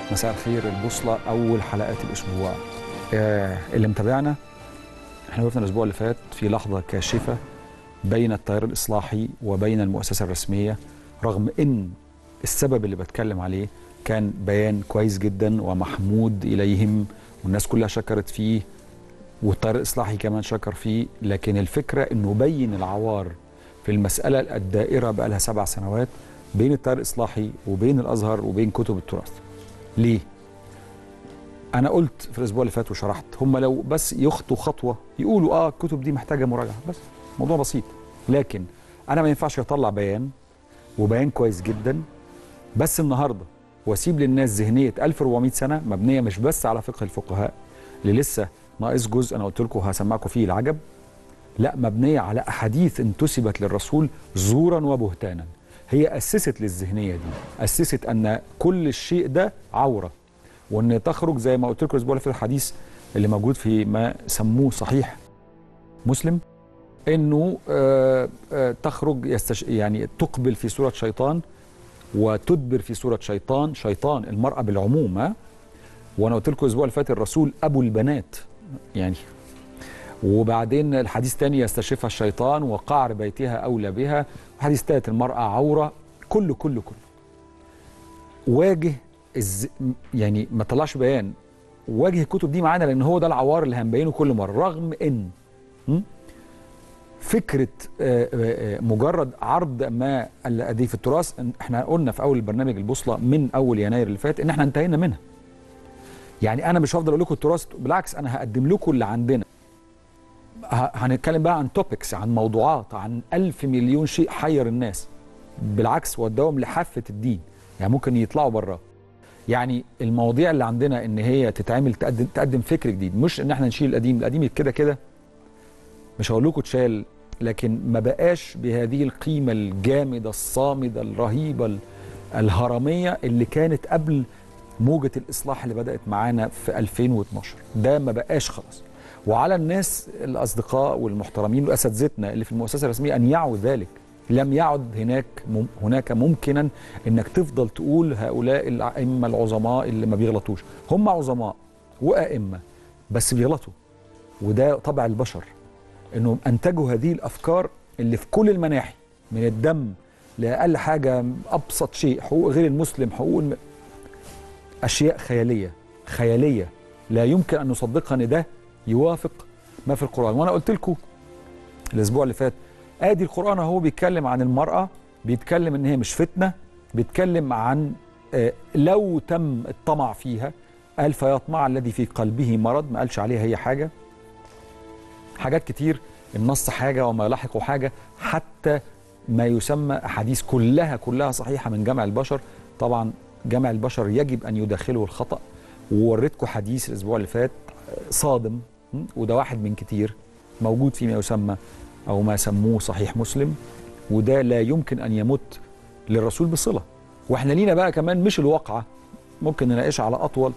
مساء الخير البوصلة أول حلقات الأسبوع آه اللي متابعنا احنا وقفنا الأسبوع اللي فات في لحظة كاشفة بين التيار الإصلاحي وبين المؤسسة الرسمية رغم إن السبب اللي بتكلم عليه كان بيان كويس جدا ومحمود إليهم والناس كلها شكرت فيه والتيار الإصلاحي كمان شكر فيه لكن الفكرة إنه بين العوار في المسألة الدائرة بقى لها سبع سنوات بين التيار الإصلاحي وبين الأزهر وبين كتب التراث ليه؟ أنا قلت في الأسبوع اللي فات وشرحت هم لو بس يخطوا خطوة يقولوا آه الكتب دي محتاجة مراجعة بس موضوع بسيط لكن أنا ما ينفعش أطلع بيان وبيان كويس جدا بس النهارده واسيب للناس ذهنيه 1400 سنه مبنيه مش بس على فقه الفقهاء اللي لسه ناقص جزء انا قلت لكم هسمعكم فيه العجب لا مبنيه على احاديث انتسبت للرسول زورا وبهتانا هي اسست للذهنيه دي اسست ان كل الشيء ده عوره وان تخرج زي ما قلت لكم الاسبوع اللي فات الحديث اللي موجود في ما سموه صحيح مسلم انه آه آه تخرج يستش يعني تقبل في صوره شيطان وتدبر في صوره شيطان شيطان المراه بالعموم ها وانا قلت لكم الاسبوع اللي فات الرسول ابو البنات يعني وبعدين الحديث الثاني يستشفها الشيطان وقعر بيتها اولى بها وحديث ثالث المراه عوره كله كله كله واجه الز... يعني ما طلعش بيان واجه الكتب دي معانا لان هو ده العوار اللي هنبينه كل مره رغم ان م? فكره مجرد عرض ما الذي في التراث احنا قلنا في اول البرنامج البوصله من اول يناير اللي فات ان احنا انتهينا منها. يعني انا مش هفضل اقول لكم التراث بالعكس انا هقدم لكم اللي عندنا. هنتكلم بقى عن توبكس عن موضوعات عن ألف مليون شيء حير الناس. بالعكس وداهم لحافه الدين يعني ممكن يطلعوا براه. يعني المواضيع اللي عندنا ان هي تتعمل تقدم تقدم فكر جديد مش ان احنا نشيل القديم القديم كده كده مش هقول لكم اتشال لكن ما بقاش بهذه القيمة الجامدة الصامدة الرهيبة الهرمية اللي كانت قبل موجة الإصلاح اللي بدأت معانا في 2012 ده ما بقاش خلاص وعلى الناس الأصدقاء والمحترمين وأساتذتنا اللي في المؤسسة الرسمية أن يعوا ذلك لم يعد هناك مم هناك ممكنا انك تفضل تقول هؤلاء الائمه العظماء اللي ما بيغلطوش هم عظماء وائمه بس بيغلطوا وده طبع البشر انهم انتجوا هذه الافكار اللي في كل المناحي من الدم لاقل حاجه ابسط شيء حقوق غير المسلم حقوق الم... اشياء خياليه خياليه لا يمكن ان نصدقها ان ده يوافق ما في القران وانا قلت لكم الاسبوع اللي فات ادي القران اهو بيتكلم عن المراه بيتكلم ان هي مش فتنه بيتكلم عن آه لو تم الطمع فيها قال فيطمع الذي في قلبه مرض ما قالش عليها هي حاجه حاجات كتير النص حاجة وما يلاحقه حاجة حتى ما يسمى أحاديث كلها كلها صحيحة من جمع البشر طبعا جمع البشر يجب أن يداخله الخطأ ووريتكم حديث الأسبوع اللي فات صادم وده واحد من كتير موجود فيما يسمى أو ما سموه صحيح مسلم وده لا يمكن أن يمت للرسول بصلة وإحنا لينا بقى كمان مش الواقعة ممكن نناقشها على أطول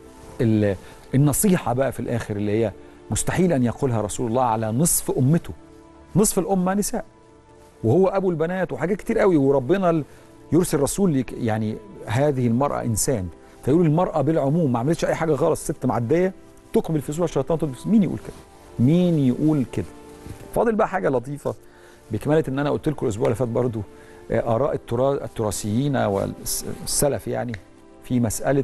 النصيحة بقى في الآخر اللي هي مستحيل أن يقولها رسول الله على نصف أمته نصف الأمة نساء وهو أبو البنات وحاجات كتير قوي وربنا يرسل رسول يعني هذه المرأة إنسان فيقول المرأة بالعموم ما عملتش أي حاجة غلط ست معدية تقبل في سورة الشيطان تلبس مين يقول كده مين يقول كده فاضل بقى حاجة لطيفة بكمالة ان انا قلت لكم الاسبوع اللي فات برضو اراء التراثيين والسلف يعني في مسألة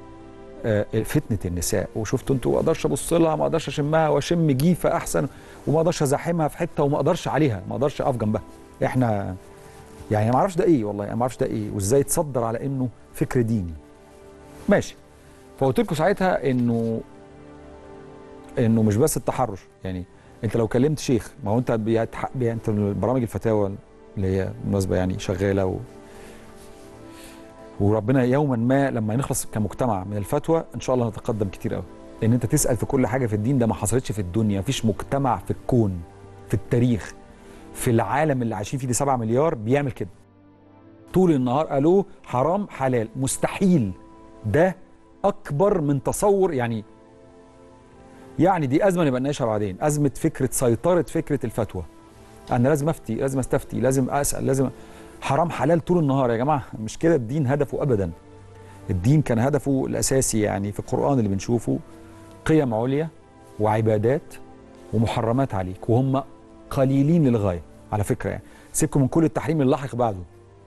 فتنه النساء وشفتوا انتوا ما اقدرش ابص لها ما اقدرش اشمها واشم جيفه احسن وما اقدرش ازاحمها في حته وما اقدرش عليها ما اقدرش اقف جنبها احنا يعني ما اعرفش ده ايه والله انا ما اعرفش ده ايه وازاي تصدر على انه فكر ديني ماشي فقلت لكم ساعتها انه انه مش بس التحرش يعني انت لو كلمت شيخ ما هو انت بيتح... بي... انت برامج الفتاوى اللي هي بالمناسبه يعني شغاله و... وربنا يوما ما لما نخلص كمجتمع من الفتوى ان شاء الله نتقدم كتير قوي لان انت تسال في كل حاجه في الدين ده ما حصلتش في الدنيا مفيش مجتمع في الكون في التاريخ في العالم اللي عايشين فيه دي 7 مليار بيعمل كده طول النهار قالوا حرام حلال مستحيل ده اكبر من تصور يعني يعني دي ازمه نبقى نناقشها بعدين ازمه فكره سيطره فكره الفتوى انا لازم افتي لازم استفتي لازم اسال لازم حرام حلال طول النهار يا جماعه مش كده الدين هدفه ابدا الدين كان هدفه الاساسي يعني في القران اللي بنشوفه قيم عليا وعبادات ومحرمات عليك وهم قليلين للغايه على فكره يعني سيبكم من كل التحريم اللي لاحق بعده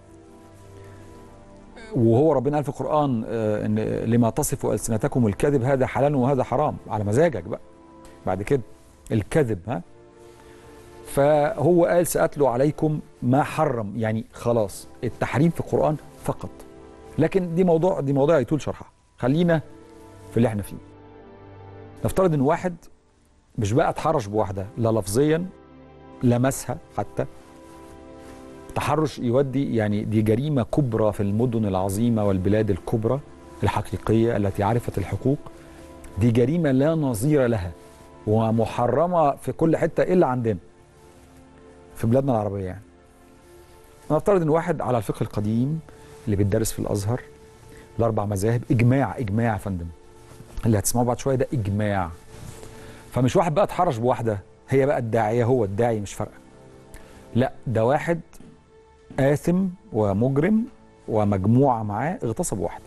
وهو ربنا قال في القران آه، ان لما تصف السنتكم الكذب هذا حلال وهذا حرام على مزاجك بقى بعد كده الكذب ها فهو قال سأتلو عليكم ما حرم يعني خلاص التحريم في القرآن فقط لكن دي موضوع دي موضوع يطول شرحها خلينا في اللي احنا فيه نفترض ان واحد مش بقى اتحرش بواحده لا لفظيا لمسها حتى تحرش يودي يعني دي جريمه كبرى في المدن العظيمه والبلاد الكبرى الحقيقيه التي عرفت الحقوق دي جريمه لا نظير لها ومحرمه في كل حته الا عندنا في بلادنا العربيه يعني نفترض ان واحد على الفقه القديم اللي بيدرس في الازهر الاربع مذاهب اجماع اجماع يا فندم اللي هتسمعوه بعد شويه ده اجماع فمش واحد بقى اتحرش بواحده هي بقى الداعيه هو الداعي مش فارقه لا ده واحد آثم ومجرم ومجموعه معاه اغتصبوا واحده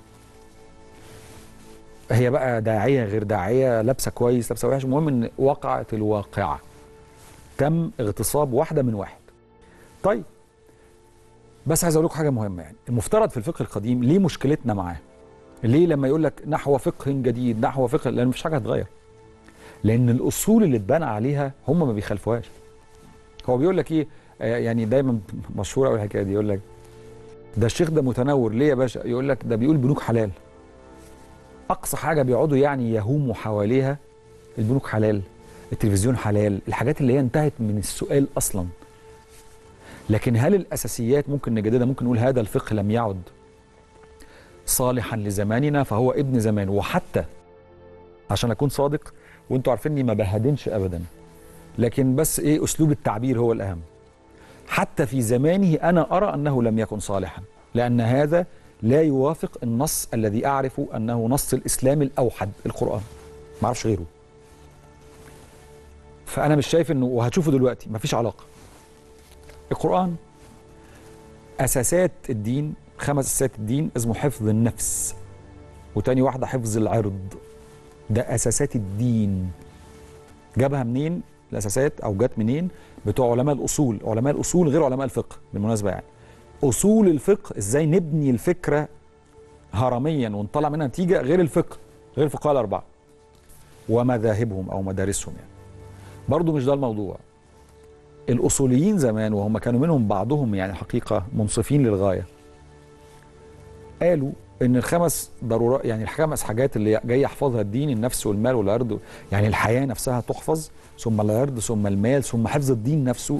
هي بقى داعيه غير داعيه لابسه كويس لابسه وحش المهم ان وقعت الواقعه تم اغتصاب واحده من واحد طيب بس عايز اقول لكم حاجه مهمه يعني المفترض في الفقه القديم ليه مشكلتنا معاه ليه لما يقول لك نحو فقه جديد نحو فقه لان مفيش حاجه هتتغير لان الاصول اللي اتبنى عليها هم ما بيخالفوهاش هو بيقول لك ايه آه يعني دايما مشهوره قوي الحكايه دي يقول لك ده الشيخ ده متنور ليه يا باشا يقول لك ده بيقول بنوك حلال اقصى حاجه بيقعدوا يعني يهوموا حواليها البنوك حلال التلفزيون حلال الحاجات اللي هي انتهت من السؤال اصلا لكن هل الاساسيات ممكن نجددها ممكن نقول هذا الفقه لم يعد صالحا لزماننا فهو ابن زمان وحتى عشان اكون صادق وانتوا عارفيني ما بهدنش ابدا لكن بس ايه اسلوب التعبير هو الاهم حتى في زمانه انا ارى انه لم يكن صالحا لان هذا لا يوافق النص الذي اعرف انه نص الاسلام الاوحد القران ما اعرفش غيره فانا مش شايف انه وهتشوفوا دلوقتي مفيش علاقه القران اساسات الدين خمس اساسات الدين اسمه حفظ النفس وتاني واحده حفظ العرض ده اساسات الدين جابها منين الاساسات او جت منين بتوع علماء الاصول علماء الاصول غير علماء الفقه بالمناسبه يعني اصول الفقه ازاي نبني الفكره هرميا ونطلع منها نتيجه غير الفقه غير الفقهاء الاربعه ومذاهبهم او مدارسهم يعني برضو مش ده الموضوع الاصوليين زمان وهم كانوا منهم بعضهم يعني حقيقه منصفين للغايه قالوا ان الخمس ضرورات يعني الخمس حاجات اللي جاي يحفظها الدين النفس والمال والعرض يعني الحياه نفسها تحفظ ثم العرض ثم المال ثم حفظ الدين نفسه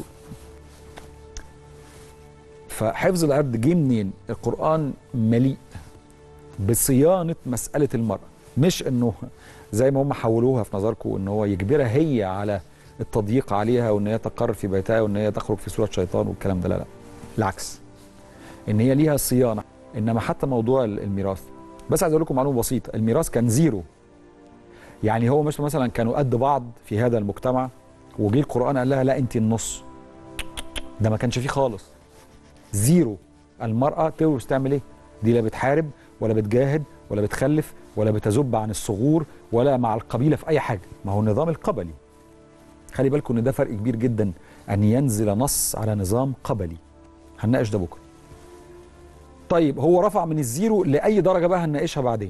فحفظ العرض جه منين؟ القران مليء بصيانه مساله المراه مش انه زي ما هم حولوها في نظركم ان هو يجبرها هي على التضييق عليها وان هي تقرر في بيتها وان هي تخرج في صوره شيطان والكلام ده لا لا العكس ان هي ليها صيانه انما حتى موضوع الميراث بس عايز اقول لكم معلومه بسيطه الميراث كان زيرو يعني هو مش مثلا كانوا قد بعض في هذا المجتمع وجي القران قال لها لا انت النص ده ما كانش فيه خالص زيرو المراه تورث تعمل ايه دي لا بتحارب ولا بتجاهد ولا بتخلف ولا بتذب عن الثغور ولا مع القبيله في اي حاجه ما هو النظام القبلي خلي بالكم ان ده فرق كبير جدا ان ينزل نص على نظام قبلي هنناقش ده بكره طيب هو رفع من الزيرو لاي درجه بقى هنناقشها بعدين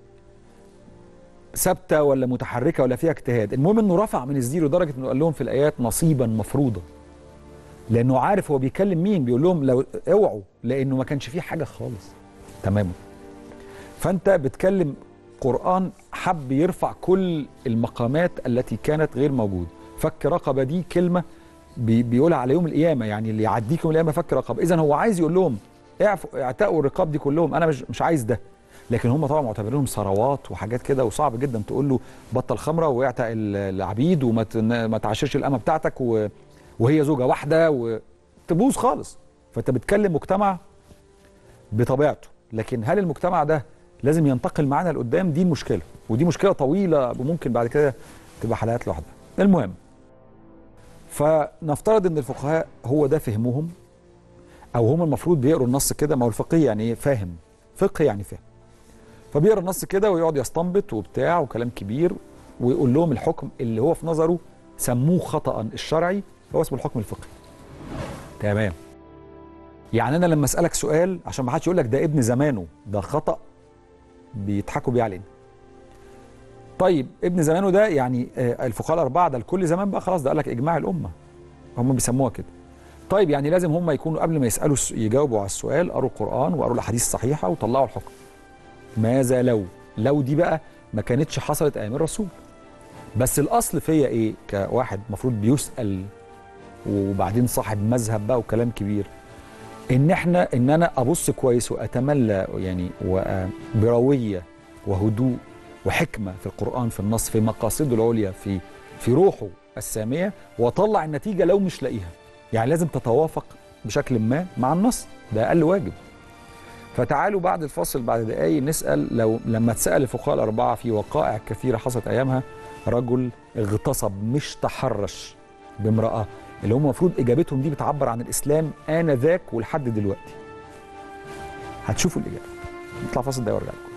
ثابته ولا متحركه ولا فيها اجتهاد المهم انه رفع من الزيرو لدرجه انه قال لهم في الايات نصيبا مفروضا لانه عارف هو بيكلم مين بيقول لهم لو اوعوا لانه ما كانش فيه حاجه خالص تماما فانت بتكلم قران حب يرفع كل المقامات التي كانت غير موجوده فك رقبه دي كلمه بي بيقولها على يوم القيامه يعني اللي يعديكم القيامه فك رقبه اذا هو عايز يقول لهم اعفوا اعتقوا الرقاب دي كلهم انا مش مش عايز ده لكن هم طبعا معتبرينهم ثروات وحاجات كده وصعب جدا تقول له بطل خمره واعتق العبيد وما ما تعاشرش الامه بتاعتك و... وهي زوجه واحده وتبوظ خالص فانت بتكلم مجتمع بطبيعته لكن هل المجتمع ده لازم ينتقل معانا لقدام دي المشكله ودي مشكله طويله وممكن بعد كده تبقى حلقات لوحدها المهم فنفترض ان الفقهاء هو ده فهمهم او هم المفروض بيقروا النص كده ما هو الفقيه يعني ايه فاهم فقه يعني فهم فبيقرا النص كده ويقعد يستنبط وبتاع وكلام كبير ويقول لهم الحكم اللي هو في نظره سموه خطا الشرعي هو اسمه الحكم الفقهي تمام يعني انا لما اسالك سؤال عشان ما حدش يقول لك ده ابن زمانه ده خطا بيضحكوا بيه علينا طيب ابن زمانه ده يعني آه، الفقهاء الاربعه ده لكل زمان بقى خلاص ده قال لك اجماع الامه هم بيسموها كده طيب يعني لازم هم يكونوا قبل ما يسالوا الس- يجاوبوا على السؤال قروا القران وقروا الاحاديث الصحيحه وطلعوا الحكم ماذا لو لو دي بقى ما كانتش حصلت ايام الرسول بس الاصل فيا ايه كواحد المفروض بيسال وبعدين صاحب مذهب بقى وكلام كبير ان احنا ان انا ابص كويس واتملى يعني و- برويه وهدوء وحكمه في القران في النص في مقاصده العليا في في روحه الساميه واطلع النتيجه لو مش لاقيها يعني لازم تتوافق بشكل ما مع النص ده اقل واجب فتعالوا بعد الفاصل بعد دقايق نسال لو لما اتسال الفقهاء الاربعه في وقائع كثيره حصلت ايامها رجل اغتصب مش تحرش بامراه اللي هم المفروض اجابتهم دي بتعبر عن الاسلام انذاك ولحد دلوقتي هتشوفوا الاجابه نطلع فاصل ده وارجع لكم